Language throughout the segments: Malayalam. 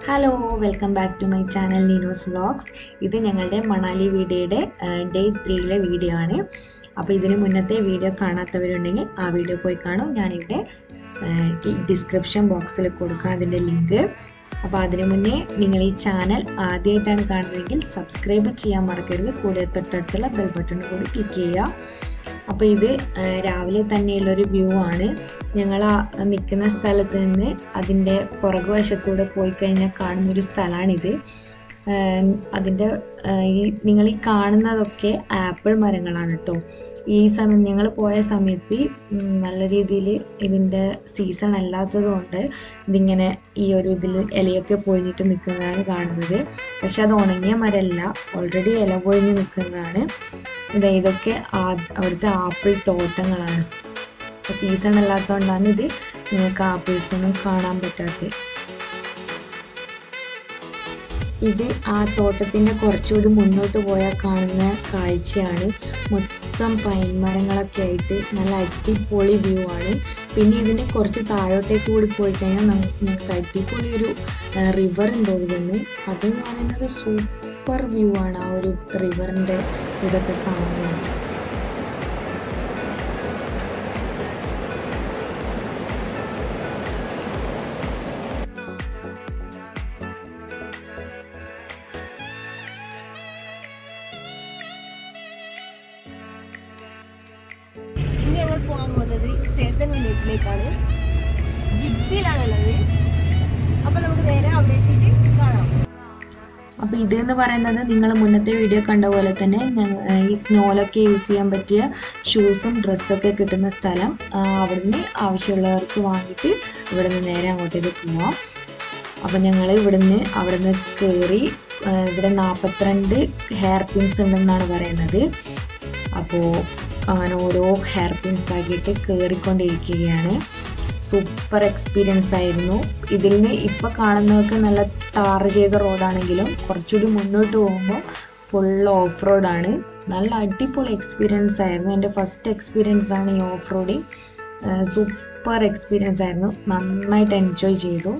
Hello welcome back to my channel Neenos vlogs ഇത് ഞങ്ങളുടെ മണാലി വീഡിയോയുടെ ഡേ ത്രീയിലെ വീഡിയോ ആണ് അപ്പോൾ ഇതിന് മുന്നത്തെ വീഡിയോ കാണാത്തവരുണ്ടെങ്കിൽ ആ വീഡിയോ പോയി കാണും ഞാനിവിടെ ഡിസ്ക്രിപ്ഷൻ ബോക്സിൽ കൊടുക്കാം അതിൻ്റെ ലിങ്ക് അപ്പോൾ അതിനു മുന്നേ നിങ്ങൾ ഈ ചാനൽ ആദ്യമായിട്ടാണ് കാണുന്നതെങ്കിൽ സബ്സ്ക്രൈബ് ചെയ്യാൻ മറക്കരുത് കൂടെ തൊട്ടടുത്തുള്ള ബെൽ ബട്ടൺ കൂടി ക്ലിക്ക് ചെയ്യുക അപ്പോൾ ഇത് രാവിലെ തന്നെയുള്ളൊരു വ്യൂ ആണ് ഞങ്ങൾ ആ നിൽക്കുന്ന സ്ഥലത്ത് നിന്ന് അതിൻ്റെ പുറകുവശത്തൂടെ പോയി കഴിഞ്ഞാൽ കാണുന്നൊരു സ്ഥലമാണിത് അതിൻ്റെ ഈ നിങ്ങൾ ഈ കാണുന്നതൊക്കെ ആപ്പിൾ മരങ്ങളാണ് കേട്ടോ ഈ സമയം ഞങ്ങൾ പോയ സമയത്ത് നല്ല രീതിയിൽ ഇതിൻ്റെ സീസൺ അല്ലാത്തത് കൊണ്ട് ഇതിങ്ങനെ ഈ ഒരു ഇതിൽ ഇലയൊക്കെ പൊഴിഞ്ഞിട്ട് നിൽക്കുന്നതാണ് കാണുന്നത് പക്ഷെ അത് ഉണങ്ങിയ മരമല്ല ഓൾറെഡി ഇല പൊഴിഞ്ഞ് നിൽക്കുന്നതാണ് ഇതാ ഇതൊക്കെ അവിടുത്തെ ആപ്പിൾ തോട്ടങ്ങളാണ് സീസൺ അല്ലാത്തതുകൊണ്ടാണ് ഇത് നിങ്ങൾക്ക് ആപ്പിൾസ് ഒന്നും കാണാൻ പറ്റാത്തത് ഇത് ആ തോട്ടത്തിൻ്റെ കുറച്ചുകൂടി മുന്നോട്ട് പോയാൽ കാണുന്ന കാഴ്ചയാണ് മൊത്തം പൈൻ മരങ്ങളൊക്കെ ആയിട്ട് നല്ല അടിപൊളി വ്യൂ ആണ് പിന്നെ ഇതിൻ്റെ കുറച്ച് താഴോട്ടേക്ക് കൂടി പോയി കഴിഞ്ഞാൽ ഞങ്ങൾക്ക് അടിപൊളി ഒരു റിവർ ഉണ്ട് ഇതിന് അതെന്ന് പറയുന്നത് സൂപ്പർ വ്യൂ ആണ് ആ ഒരു റിവറിൻ്റെ ഇതൊക്കെ കാണുന്നത് ഇനി ഞങ്ങൾ പോകാൻ പോകുന്നത് സേത്തൻ വില്ലേജിലേക്കാണ് ജിപ്സിയിലാണുള്ളത് അപ്പൊ നമുക്ക് നേരെ അവിടെ എത്തിയിട്ട് കാണാം അപ്പോൾ ഇത് എന്ന് പറയുന്നത് നിങ്ങൾ മുന്നത്തെ വീഡിയോ കണ്ട പോലെ തന്നെ ഈ സ്നോലൊക്കെ യൂസ് ചെയ്യാൻ പറ്റിയ ഷൂസും ഡ്രസ്സൊക്കെ കിട്ടുന്ന സ്ഥലം അവിടുന്ന് ആവശ്യമുള്ളവർക്ക് വാങ്ങിയിട്ട് ഇവിടെ നിന്ന് നേരെ അങ്ങോട്ടേക്ക് പോവാം അപ്പോൾ ഞങ്ങൾ ഇവിടുന്ന് അവിടുന്ന് കയറി ഇവിടെ നാൽപ്പത്തിരണ്ട് ഹെയർ പിൻസ് ഉണ്ടെന്നാണ് പറയുന്നത് അപ്പോൾ അങ്ങനെ ഓരോ ഹെയർ പിൻസ് ആക്കിയിട്ട് കയറിക്കൊണ്ടിരിക്കുകയാണ് സൂപ്പർ എക്സ്പീരിയൻസ് ആയിരുന്നു ഇതിൽ നിന്ന് ഇപ്പോൾ കാണുന്നതൊക്കെ നല്ല ടാർ ചെയ്ത റോഡാണെങ്കിലും കുറച്ചുകൂടി മുന്നോട്ട് പോകുമ്പോൾ ഫുൾ ഓഫ് റോഡാണ് നല്ല അടിപൊളി എക്സ്പീരിയൻസ് ആയിരുന്നു എൻ്റെ ഫസ്റ്റ് എക്സ്പീരിയൻസ് ആണ് ഈ ഓഫ് റോഡിങ് സൂപ്പർ എക്സ്പീരിയൻസ് ആയിരുന്നു നന്നായിട്ട് എൻജോയ് ചെയ്തു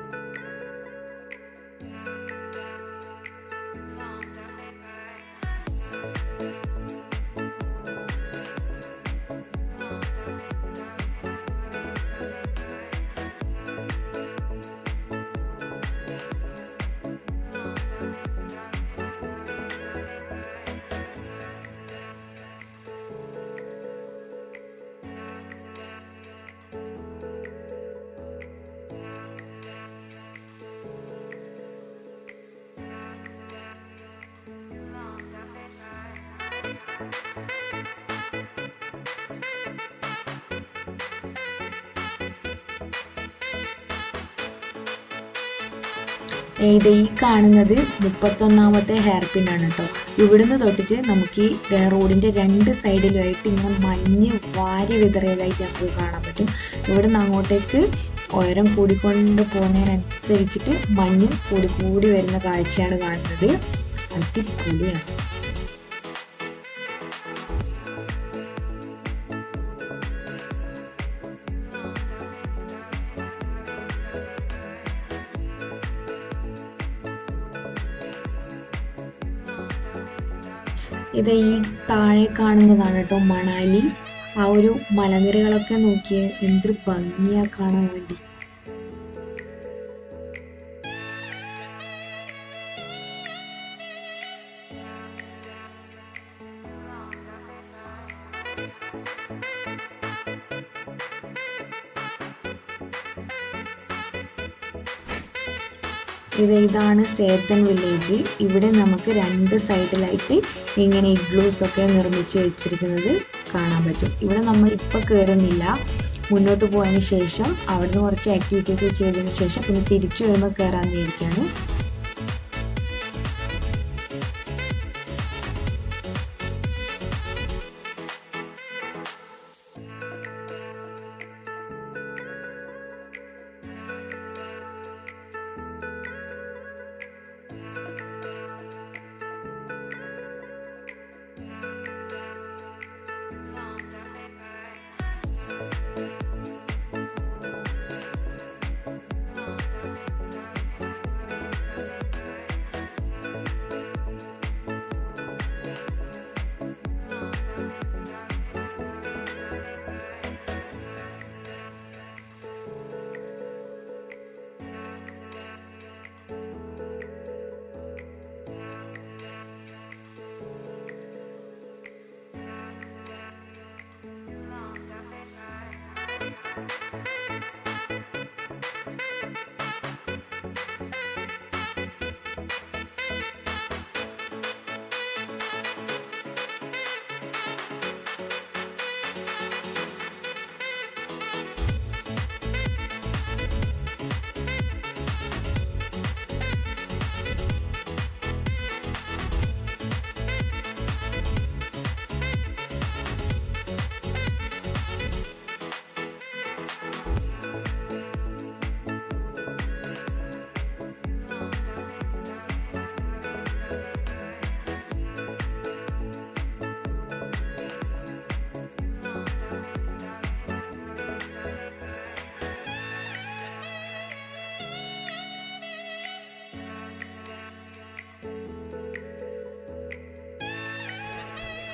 ഇത് ഈ കാണുന്നത് മുപ്പത്തൊന്നാമത്തെ ഹെയർ പിൻ ആണ് കേട്ടോ ഇവിടുന്ന് തൊട്ടിട്ട് നമുക്ക് ഈ റോഡിൻ്റെ രണ്ട് സൈഡിലുമായിട്ട് ഇങ്ങനെ മഞ്ഞ് വാരി വിതറിയതായിട്ട് നമുക്ക് കാണാൻ പറ്റും ഇവിടുന്ന് അങ്ങോട്ടേക്ക് ഉയരം കൂടിക്കൊണ്ട് പോകുന്നതിനനുസരിച്ചിട്ട് മഞ്ഞും കൂടി കൂടി വരുന്ന കാഴ്ചയാണ് കാണുന്നത് അടിപൊളിയാണ് ഇത് ഈ താഴെ കാണുന്നതാണ് കേട്ടോ മണാലി ആ ഒരു മലനിരകളൊക്കെ നോക്കിയ എന്തൊരു ഭംഗിയാ കാണാൻ വേണ്ടി ഇത് ഇതാണ് സേത്തൻ വില്ലേജ് ഇവിടെ നമുക്ക് രണ്ട് സൈഡിലായിട്ട് ഇങ്ങനെ ഇഗ്ലൂസ് ഒക്കെ നിർമ്മിച്ച് വെച്ചിരിക്കുന്നത് കാണാൻ പറ്റും ഇവിടെ നമ്മൾ ഇപ്പോൾ കയറുന്നില്ല മുന്നോട്ട് പോയതിന് ശേഷം അവിടുന്ന് കുറച്ച് ആക്ടിവിറ്റി ഒക്കെ ചെയ്തതിന് ശേഷം പിന്നെ തിരിച്ചു വരുമ്പോൾ കയറാൻ വിചാരിക്കുകയാണ്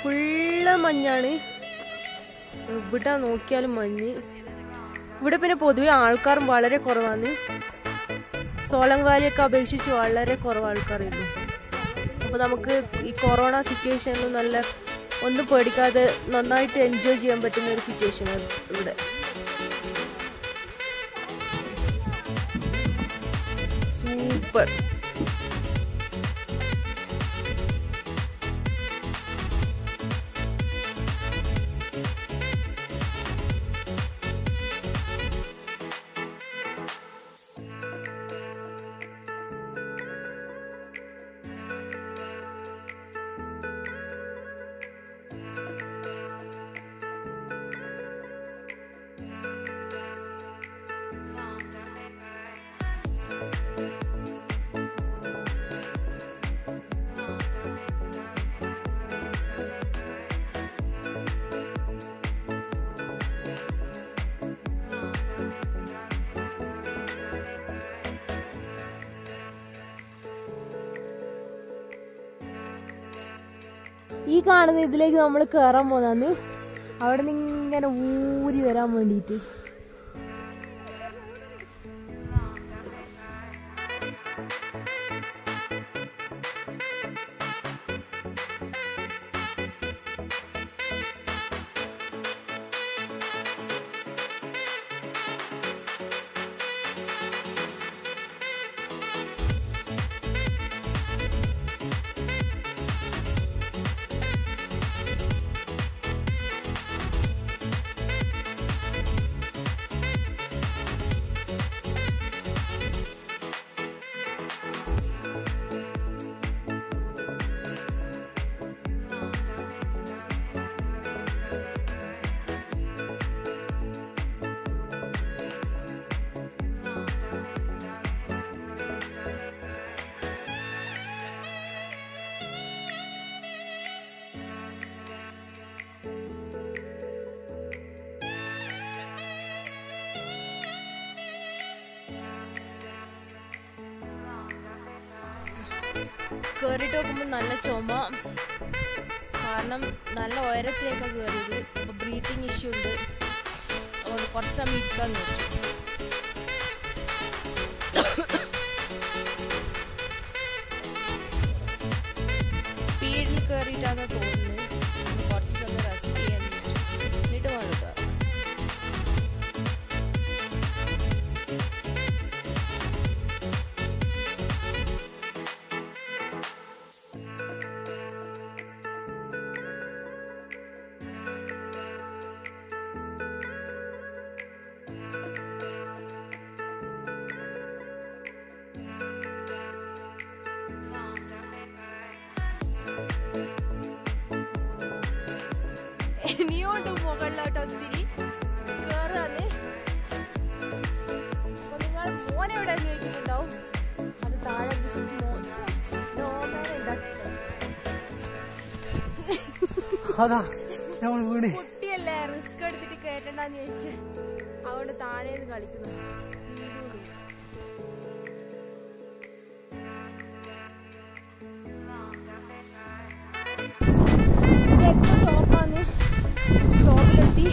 ഫുള്ള് മഞ്ഞാണ് ഇവിടെ നോക്കിയാലും മഞ്ഞ് ഇവിടെ പിന്നെ പൊതുവെ ആൾക്കാരും വളരെ കുറവാണ് സോലങ് വാലിയൊക്കെ അപേക്ഷിച്ച് വളരെ കുറവ് ആൾക്കാരുള്ളൂ അപ്പോൾ നമുക്ക് ഈ കൊറോണ സിറ്റുവേഷനിൽ നല്ല ഒന്നും പേടിക്കാതെ നന്നായിട്ട് എൻജോയ് ചെയ്യാൻ പറ്റുന്ന ഒരു സിറ്റുവേഷനാണ് ഇവിടെ സൂപ്പർ ഈ കാണുന്ന ഇതിലേക്ക് നമ്മൾ കയറാൻ പോന്നാന്ന് അവിടെ നിന്ന് ഇങ്ങനെ ഊരി വരാൻ വേണ്ടിയിട്ട് കയറിയിട്ട് നോക്കുമ്പോൾ നല്ല ചുമ കാരണം നല്ല ഉയരത്തിലേക്കാണ് കയറിയത് അപ്പോൾ ബ്രീത്തിങ് ഇഷ്യൂ ഉണ്ട് അതുകൊണ്ട് കുറച്ച് സമയം ഇരിക്കാന്ന് വെച്ചു സ്പീഡിൽ കയറിയിട്ടാണ് തോന്നുന്നത് ഒന്ന് കുറച്ച് സമയം റെസ്റ്റ് ചെയ്യാൻ വെച്ചു എന്നിട്ട് വേണം കയറാൻ ഇനിയോണ്ട് മുകളിലോട്ട് ഒത്തിരി കേറാന്ന് അപ്പൊ നിങ്ങൾ മോനെ എവിടെ ചോദിക്കുന്നുണ്ടാവും അത് താഴെ just മോശം നോർമൽ ഇതാക്കി അതാ നമ്മൾ വീണ് കുട്ടിയല്ലേ റിസ്ക് എടുത്തിട്ട് കേട്ടണ്ടെന്ന് ചോദിച്ച് അതുകൊണ്ട് താഴേന്ന് കളിക്കുന്നു ടോപ്പാന്ന് ടോപ്പിലെത്തി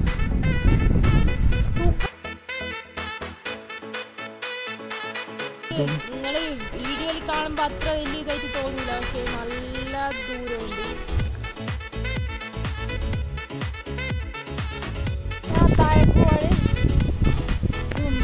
നിങ്ങൾ വീഡിയോയിൽ കാണുമ്പോൾ അത്ര വലിയ ഇതായിട്ട് തോന്നില്ല പക്ഷെ നല്ല ദൂരമുണ്ട് ഞാൻ താഴെ പോവാണ് ഉം.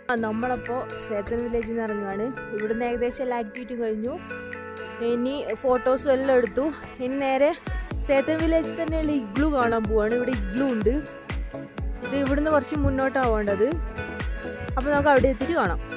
ആ നമ്മളപ്പോൾ സേത്തൻ വില്ലേജിൽ നിന്ന് ഇറങ്ങുകയാണ് ഇവിടുന്ന് ഏകദേശം എല്ലാ ആക്ടിവിറ്റിയും കഴിഞ്ഞു ഇനി ഫോട്ടോസും എല്ലാം എടുത്തു ഇനി നേരെ സേത്തൻ വില്ലേജിൽ തന്നെയുള്ള ഇഗ്ലു കാണാൻ പോവാണ് ഇവിടെ ഇഗ്ലു ഉണ്ട് ഇത് ഇവിടുന്ന് കുറച്ച് മുന്നോട്ടാണ് വേണ്ടത് അപ്പോൾ നമുക്ക് അവിടെ എത്തിയിട്ട് കാണാം